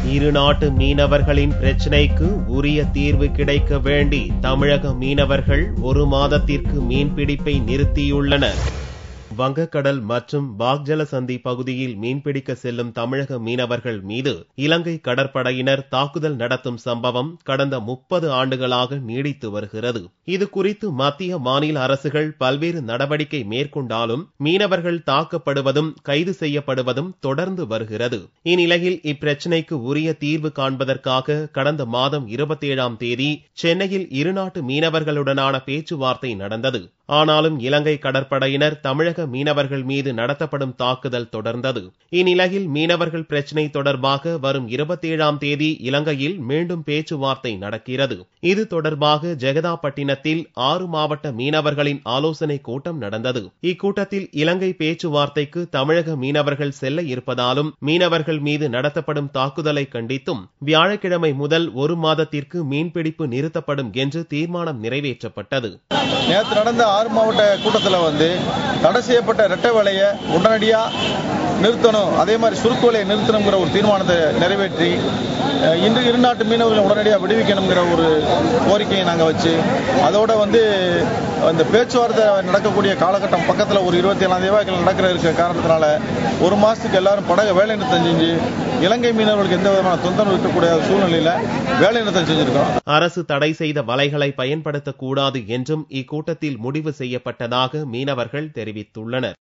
இரு நாட்டு மீனவர்களின் பிரச்சினைக்கு உரிய தீர்வு கிடைக்க வேண்டி தமிழக மீனவர்கள் ஒரு மாதத்திற்கு மீன்பிடிப்பை நிறுத்தியுள்ளனர் வங்கக்கடல் மற்றும் பாக்ஜல சந்தி பகுதியில் மீன்பிடிக்க செல்லும் தமிழக மீனவர்கள் மீது இலங்கை கடற்படையினர் தாக்குதல் நடத்தும் சம்பவம் கடந்த முப்பது ஆண்டுகளாக நீடித்து வருகிறது இது குறித்து மத்திய மாநில அரசுகள் பல்வேறு நடவடிக்கை மேற்கொண்டாலும் மீனவர்கள் தாக்கப்படுவதும் கைது செய்யப்படுவதும் தொடர்ந்து வருகிறது இந்நிலையில் இப்பிரச்சினைக்கு உரிய தீர்வு காண்பதற்காக கடந்த மாதம் இருபத்தி ஏழாம் தேதி சென்னையில் இருநாட்டு மீனவர்களுடனான பேச்சுவார்த்தை நடந்தது ஆனாலும் இலங்கை கடற்படையினர் தமிழக மீனவர்கள் மீது நடத்தப்படும் தாக்குதல் தொடர்ந்தது இந்நிலையில் மீனவர்கள் பிரச்சினை தொடர்பாக வரும் இருபத்தி ஏழாம் தேதி இலங்கையில் மீண்டும் பேச்சுவார்த்தை நடக்கிறது இது தொடர்பாக ஜெகதாப்பட்டினத்தில் ஆறு மாவட்ட மீனவர்களின் ஆலோசனை கூட்டம் நடந்தது இக்கூட்டத்தில் இலங்கை பேச்சுவார்த்தைக்கு தமிழக மீனவர்கள் செல்ல இருப்பதாலும் மீனவர்கள் மீது நடத்தப்படும் தாக்குதலை கண்டித்தும் வியாழக்கிழமை முதல் ஒரு மாதத்திற்கு மீன்பிடிப்பு நிறுத்தப்படும் என்று தீர்மானம் நிறைவேற்றப்பட்டது நேற்று நடந்த ஆறு மாவட்ட கூட்டத்தில் வந்து தடை செய்யப்பட்ட ரெட்டை வேலையை உடனடியாக நிறுத்தணும் அதே மாதிரி சுருக்கு வேலையை நிறுத்தணுங்கிற ஒரு தீர்மானத்தை நிறைவேற்றி அஹ், இன்று இரு நாட்டு மீனவர்களை உடனடியாக விடுவிக்கணுங்கிற ஒரு கோரிக்கையை நாங்கள் வச்சு அதோட வந்து அந்த பேச்சுவார்த்தை நடக்கக்கூடிய காலகட்டம் பக்கத்தில் ஒரு இருபத்தி ஏழாம் தேதி நடக்கிற இருக்க காரணத்தினால ஒரு மாதத்துக்கு எல்லாரும் படகு வேலை நிறுத்தம் செஞ்சு இலங்கை மீனவர்களுக்கு எந்த விதமான தொந்தரவு இருக்கக்கூடிய சூழ்நிலையில் வேலை நிறுத்தம் செஞ்சுருக்கோம் அரசு தடை செய்த வலைகளை பயன்படுத்தக்கூடாது என்றும் இக்கூட்டத்தில் முடிவு செய்யப்பட்டதாக மீனவர்கள் தெரிவித்துள்ளனர்